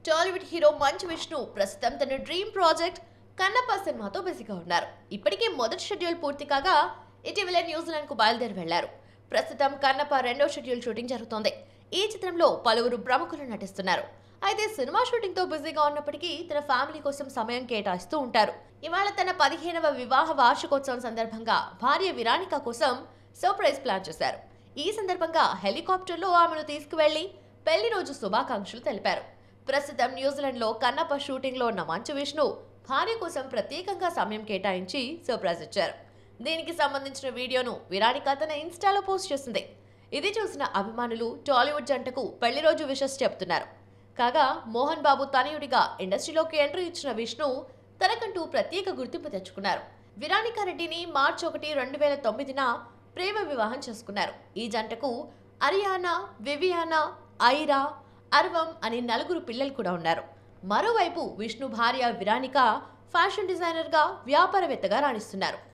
Tollywood hero మంచు విష్ణు ప్రస్తుతం తన డ్రీమ్ ప్రాజెక్ట్ కన్నప్ప సినిమాతో బిజీగా ఉన్నారు ఇప్పటికే మొదటి షెడ్యూల్ పూర్తి కాగా ఇటీవల న్యూజిలాండ్ కు బయలుదేరి వెళ్లారు ప్రస్తుతం కన్నప్ప రెండో షెడ్యూల్ షూటింగ్ జరుగుతోంది ఈ చిత్రంలో పలువురు ప్రముఖులు నటిస్తున్నారు అయితే సినిమా షూటింగ్ తో బిజీగా ఉన్నప్పటికీ తన ఫ్యామిలీ కోసం సమయం కేటాయిస్తూ ఉంటారు ఇవాళ తన పదిహేనవ వివాహ వార్షికోత్సవం సందర్భంగా భార్య విరానిక కోసం సర్ప్రైజ్ ప్లాన్ చేశారు ఈ సందర్భంగా హెలికాప్టర్లో ఆమెను తీసుకువెళ్లి పెళ్లి రోజు శుభాకాంక్షలు తెలిపారు ప్రస్తుతం న్యూజిలాండ్లో కన్నప్ప షూటింగ్లో ఉన్న మంచు విష్ణు భార్య కోసం ప్రత్యేకంగా సమయం కేటాయించి సర్ప్రైజ్ ఇచ్చారు దీనికి సంబంధించిన వీడియోను విరానిక తన ఇన్స్టాలో పోస్ట్ చేసింది ఇది చూసిన అభిమానులు టాలీవుడ్ జంటకు పెళ్లి రోజు విషస్ చెప్తున్నారు కాగా మోహన్ బాబు తనయుడిగా ఇండస్ట్రీలోకి ఎంట్రీ ఇచ్చిన విష్ణు తనకంటూ ప్రత్యేక గుర్తింపు తెచ్చుకున్నారు విరానిక రెడ్డిని మార్చి ఒకటి రెండు వేల తొమ్మిదిన ప్రేమ వివాహం చేసుకున్నారు ఈ జంటకు అరియానా వివియానా ఐరా అర్వం అని నలుగురు పిల్లలు కూడా ఉన్నారు మరోవైపు విష్ణు భార్య విరానిక ఫ్యాషన్ డిజైనర్గా వ్యాపారవేత్తగా రాణిస్తున్నారు